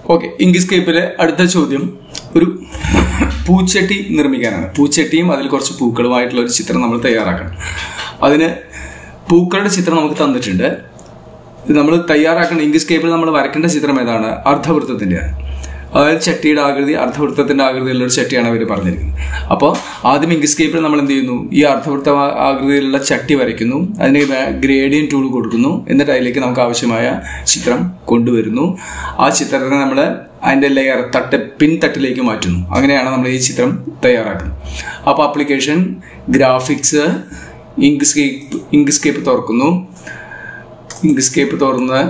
okay ഇങ്കിസ്കേപ്പിലെ അടുത്ത ചോദ്യം ഒരു പൂച്ചട്ടി നിർമ്മിക്കാനാണ് പൂച്ചട്ടിയും അതിൽ കുറച്ച് പൂക്കളുമായിട്ടുള്ള ഒരു ചിത്രം നമ്മൾ തയ്യാറാക്കണം അതിന് പൂക്കളുടെ ചിത്രം നമുക്ക് തന്നിട്ടുണ്ട് നമ്മൾ തയ്യാറാക്കേണ്ട ഇങ്കിസ്കേപ്പിൽ നമ്മൾ വരയ്ക്കേണ്ട ചിത്രം ഏതാണ് അർദ്ധവൃത്തത്തിൻ്റെയാണ് അതായത് ചട്ടിയുടെ ആകൃതി അർദ്ധവൃത്തത്തിന്റെ ആകൃതിയിലുള്ള ഒരു ചട്ടിയാണ് അവർ പറഞ്ഞിരിക്കുന്നത് അപ്പോൾ ആദ്യം ഇങ്കിസ്കേപ്പിൽ നമ്മൾ എന്ത് ചെയ്യുന്നു ഈ അർദ്ധവൃത്ത ആകൃതിയിലുള്ള ചട്ടി വരയ്ക്കുന്നു അതിന് ഗ്രേഡിയൻ ടൂൾ കൊടുക്കുന്നു എന്നിട്ട് അതിലേക്ക് നമുക്ക് ആവശ്യമായ ചിത്രം കൊണ്ടുവരുന്നു ആ ചിത്രത്തിനെ നമ്മൾ അതിൻ്റെ ലെയർ തട്ട് പിൻ തട്ടിലേക്ക് മാറ്റുന്നു അങ്ങനെയാണ് നമ്മൾ ഈ ചിത്രം തയ്യാറാക്കുന്നത് അപ്പോൾ ആപ്ലിക്കേഷൻ ഗ്രാഫിക്സ് ഇങ്ക്സ്കേപ്പ് ഇങ്ക്സ്കേപ്പ് തുറക്കുന്നു ഇങ്ക്സ്കേപ്പ് തുറന്ന്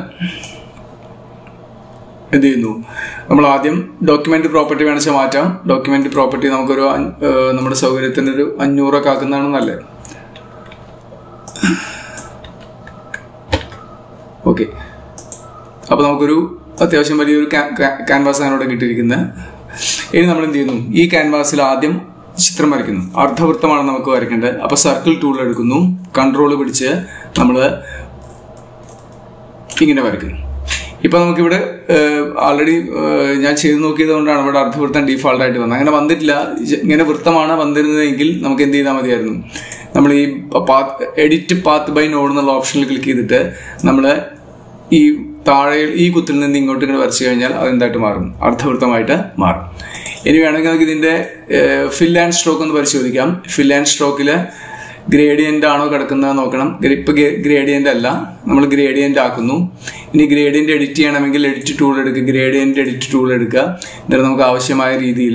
എന്ത് ചെയ്യുന്നു നമ്മൾ ആദ്യം ഡോക്യുമെന്റ് പ്രോപ്പർട്ടി വേണമെച്ചാൽ മാറ്റാം ഡോക്യുമെന്റ് പ്രോപ്പർട്ടി നമുക്കൊരു നമ്മുടെ സൗകര്യത്തിന് ഒരു അഞ്ഞൂറൊക്കെ ആക്കുന്നതാണ് നല്ലത് ഓക്കെ അപ്പോൾ നമുക്കൊരു അത്യാവശ്യം വലിയൊരു ക്യാൻവാസ് ആണ് ഇവിടെ കിട്ടിയിരിക്കുന്നത് ഇനി നമ്മൾ എന്ത് ചെയ്യുന്നു ഈ ക്യാൻവാസിൽ ആദ്യം ചിത്രം വരയ്ക്കുന്നു അർദ്ധവൃത്തമാണ് നമുക്ക് വരയ്ക്കേണ്ടത് അപ്പോൾ സർക്കിൾ ടൂൾ എടുക്കുന്നു കൺട്രോൾ പിടിച്ച് നമ്മൾ ഇങ്ങനെ വരയ്ക്കുന്നു ഇപ്പൊ നമുക്കിവിടെ ആൾറെഡി ഞാൻ ചെയ്ത് നോക്കിയത് കൊണ്ടാണ് ഇവിടെ അർദ്ധവൃത്തം ഡീഫാൾട്ട് ആയിട്ട് വന്നത് അങ്ങനെ വന്നിട്ടില്ല ഇങ്ങനെ വൃത്തമാണ് വന്നിരുന്നതെങ്കിൽ നമുക്ക് എന്ത് ചെയ്താൽ മതിയായിരുന്നു നമ്മൾ ഈ path edit path by node എന്നുള്ള ഓപ്ഷനിൽ ക്ലിക്ക് ചെയ്തിട്ട് നമ്മൾ ഈ താഴെ ഈ കുത്തിൽ നിന്ന് ഇങ്ങോട്ട് ഇങ്ങനെ വരച്ചു കഴിഞ്ഞാൽ അതെന്തായിട്ട് മാറും അർദ്ധവൃത്തമായിട്ട് മാറും ഇനി വേണമെങ്കിൽ നമുക്ക് ഇതിന്റെ ഫിൽ ആൻഡ് സ്ട്രോക്ക് ഒന്ന് പരിശോധിക്കാം ഫിൽ ആൻഡ് സ്ട്രോക്കിൽ ഗ്രേഡിയന്റ് ആണോ കിടക്കുന്നത് നോക്കണം ഇപ്പൊ ഗ്രേഡിയന്റ് അല്ല നമ്മൾ ഗ്രേഡിയന്റ് ആക്കുന്നു ഇനി ഗ്രേഡിയന്റ് എഡിറ്റ് ചെയ്യണമെങ്കിൽ എഡിറ്റ് ടൂൾ എടുക്കുക ഗ്രേഡിയന്റ് എഡിറ്റ് ടൂൾ എടുക്കുക എന്നിട്ട് നമുക്ക് ആവശ്യമായ രീതിയിൽ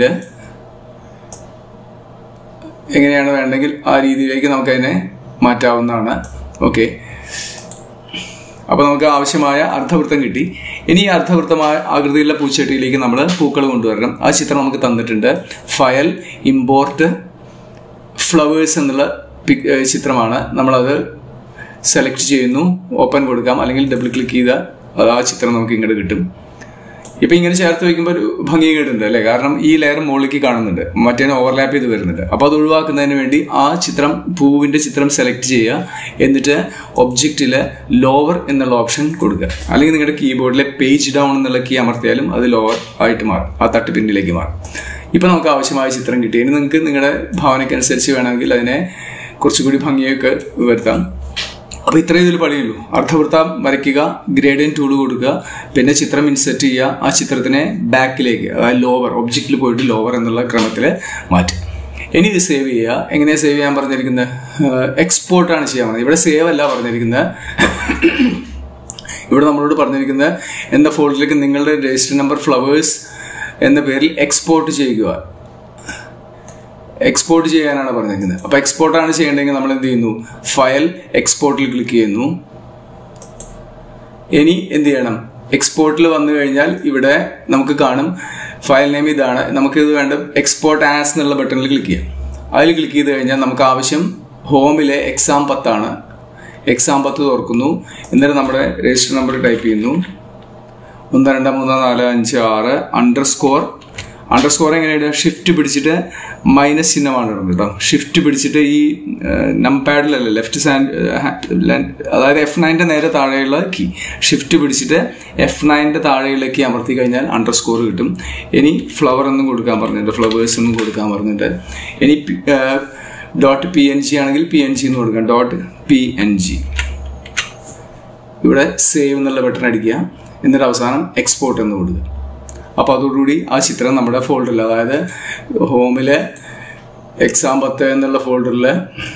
എങ്ങനെയാണ് വേണ്ടെങ്കിൽ ആ രീതിയിലേക്ക് നമുക്ക് അതിനെ മാറ്റാവുന്നതാണ് ഓക്കെ അപ്പോൾ നമുക്ക് ആവശ്യമായ അർദ്ധവൃത്തം കിട്ടി ഇനി ഈ അർദ്ധവൃത്തമായ ആകൃതിയിലുള്ള പൂച്ചട്ടിയിലേക്ക് നമ്മൾ പൂക്കൾ കൊണ്ടുവരണം ആ ചിത്രം നമുക്ക് തന്നിട്ടുണ്ട് ഫയൽ ഇമ്പോർട്ട് ഫ്ലവേഴ്സ് എന്നുള്ള ചിത്രമാണ് നമ്മളത് സെലക്ട് ചെയ്യുന്നു ഓപ്പൺ കൊടുക്കാം അല്ലെങ്കിൽ ഡബിൾ ക്ലിക്ക് ചെയ്താൽ ആ ചിത്രം നമുക്ക് ഇങ്ങോട്ട് കിട്ടും ഇപ്പൊ ഇങ്ങനെ ചേർത്ത് വയ്ക്കുമ്പോൾ ഒരു ഭംഗി കേട്ടുണ്ട് അല്ലേ കാരണം ഈ ലെയർ മുകളിലേക്ക് കാണുന്നുണ്ട് മറ്റേ ഓവർലാപ്പ് ചെയ്ത് വരുന്നുണ്ട് അപ്പോൾ അത് ഒഴിവാക്കുന്നതിന് വേണ്ടി ആ ചിത്രം പൂവിന്റെ ചിത്രം സെലക്ട് ചെയ്യുക എന്നിട്ട് ഒബ്ജക്റ്റിൽ ലോവർ എന്നുള്ള ഓപ്ഷൻ കൊടുക്കുക അല്ലെങ്കിൽ നിങ്ങളുടെ കീബോർഡിലെ പേജ് ഡൗൺ എന്നുള്ള കീ അമർത്തിയാലും അത് ലോവർ ആയിട്ട് മാറും ആ തട്ട് പിന്നിലേക്ക് മാറും ഇപ്പൊ നമുക്ക് ആവശ്യമായ ചിത്രം കിട്ടി ഇനി നിങ്ങൾക്ക് നിങ്ങളുടെ ഭാവനയ്ക്കനുസരിച്ച് വേണമെങ്കിൽ അതിനെ കുറച്ചുകൂടി ഭംഗിയൊക്കെ വരുത്താം അപ്പോൾ ഇത്രയും ഇതിൽ പണിയുള്ളൂ അർദ്ധവൃത്തം വരയ്ക്കുക ഗ്രേഡിയൻ ടൂൾ കൊടുക്കുക പിന്നെ ചിത്രം ഇൻസെർട്ട് ചെയ്യുക ആ ചിത്രത്തിനെ ബാക്കിലേക്ക് അതായത് ലോവർ ഒബ്ജക്റ്റിൽ പോയിട്ട് ലോവർ എന്നുള്ള ക്രമത്തിൽ മാറ്റുക ഇനി ഇത് സേവ് ചെയ്യുക എങ്ങനെയാണ് സേവ് ചെയ്യാൻ പറഞ്ഞിരിക്കുന്നത് എക്സ്പോർട്ടാണ് ചെയ്യാൻ പറഞ്ഞത് ഇവിടെ സേവ് അല്ല പറഞ്ഞിരിക്കുന്നത് ഇവിടെ നമ്മളോട് പറഞ്ഞിരിക്കുന്നത് എന്ന ഫോൾഡറിലേക്ക് നിങ്ങളുടെ രജിസ്റ്റർ നമ്പർ ഫ്ലവേഴ്സ് എന്ന പേരിൽ എക്സ്പോർട്ട് ചെയ്യുക എക്സ്പോർട്ട് ചെയ്യാനാണ് പറഞ്ഞിരിക്കുന്നത് അപ്പൊ എക്സ്പോർട്ടാണ് ചെയ്യേണ്ടതെങ്കിൽ നമ്മൾ എന്ത് ചെയ്യുന്നു ഫയൽ എക്സ്പോർട്ടിൽ ക്ലിക്ക് ചെയ്യുന്നു ഇനി എന്ത് ചെയ്യണം എക്സ്പോർട്ടിൽ വന്നു കഴിഞ്ഞാൽ ഇവിടെ നമുക്ക് കാണും ഫയൽ നെയിം ഇതാണ് നമുക്ക് ഇത് വേണ്ട എക്സ്പോർട്ട് ആസ് എന്നുള്ള ബട്ടണിൽ ക്ലിക്ക് ചെയ്യാം അതിൽ ക്ലിക്ക് ചെയ്ത് കഴിഞ്ഞാൽ നമുക്ക് ആവശ്യം ഹോമിലെ എക്സാം പത്താണ് എക്സാം പത്ത് തുറക്കുന്നു എന്നിട്ട് നമ്മുടെ രജിസ്റ്റർ നമ്പർ ടൈപ്പ് ചെയ്യുന്നു ഒന്ന് രണ്ട് മൂന്ന് നാല് അഞ്ച് ആറ് അണ്ടർ സ്കോർ അണ്ടർ സ്കോർ എങ്ങനെയാണ് ഷിഫ്റ്റ് പിടിച്ചിട്ട് മൈനസ് ചിഹ്നമാണ് ഇടുന്നത് കേട്ടോ ഷിഫ്റ്റ് പിടിച്ചിട്ട് ഈ നംപാഡിലല്ല ലെഫ്റ്റ് സാൻഡ് അതായത് എഫ് നയൻ്റെ നേരെ താഴെയുള്ള കീ ഷിഫ്റ്റ് പിടിച്ചിട്ട് എഫ് നയൻ്റെ താഴെയുള്ള കീ അമർത്തി കഴിഞ്ഞാൽ അണ്ടർ സ്കോർ കിട്ടും ഇനി ഫ്ലവർ എന്നും കൊടുക്കാൻ പറഞ്ഞിട്ട് ഫ്ലവേഴ്സ് എന്നും കൊടുക്കാൻ പറഞ്ഞിട്ട് ഇനി ഡോട്ട് പി എൻ ജി ആണെങ്കിൽ പി എൻ ജി എന്ന് കൊടുക്കാം ഡോട്ട് പി എൻ ജി ഇവിടെ സേവ് എന്നുള്ള ബട്ടൺ അടിക്കുക എന്നിട്ട് അവസാനം എക്സ്പോർട്ട് എന്ന് കൊടുക്കുക അപ്പോൾ അതോടുകൂടി ആ ചിത്രം നമ്മുടെ ഫോൾഡറിൽ അതായത് ഹോമിലെ എക്സാം പത്ത് എന്നുള്ള ഫോൾഡറിൽ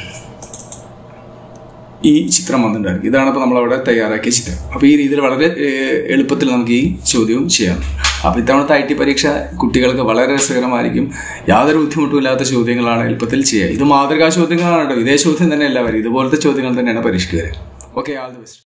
ഈ ചിത്രം വന്നിട്ടുണ്ടായിരിക്കും ഇതാണ് ഇപ്പോൾ നമ്മളവിടെ തയ്യാറാക്കിയ ചിത്രം അപ്പോൾ ഈ രീതിയിൽ വളരെ എളുപ്പത്തിൽ നമുക്ക് ഈ ചോദ്യവും ചെയ്യാം അപ്പോൾ ഇത്തവണത്തെ ഐ ടി പരീക്ഷ കുട്ടികൾക്ക് വളരെ രസകരമായിരിക്കും യാതൊരു ബുദ്ധിമുട്ടും ഇല്ലാത്ത ചോദ്യങ്ങളാണ് എളുപ്പത്തിൽ ചെയ്യുക ഇത് മാതൃകാ ചോദ്യങ്ങളാണ് കേട്ടോ ഇതേ ചോദ്യം തന്നെ എല്ലാവരും ഇതുപോലത്തെ ചോദ്യങ്ങൾ തന്നെയാണ് പരീക്ഷയ്ക്ക് വരിക ഓക്കെ ആൾ ദി ബെസ്റ്റ്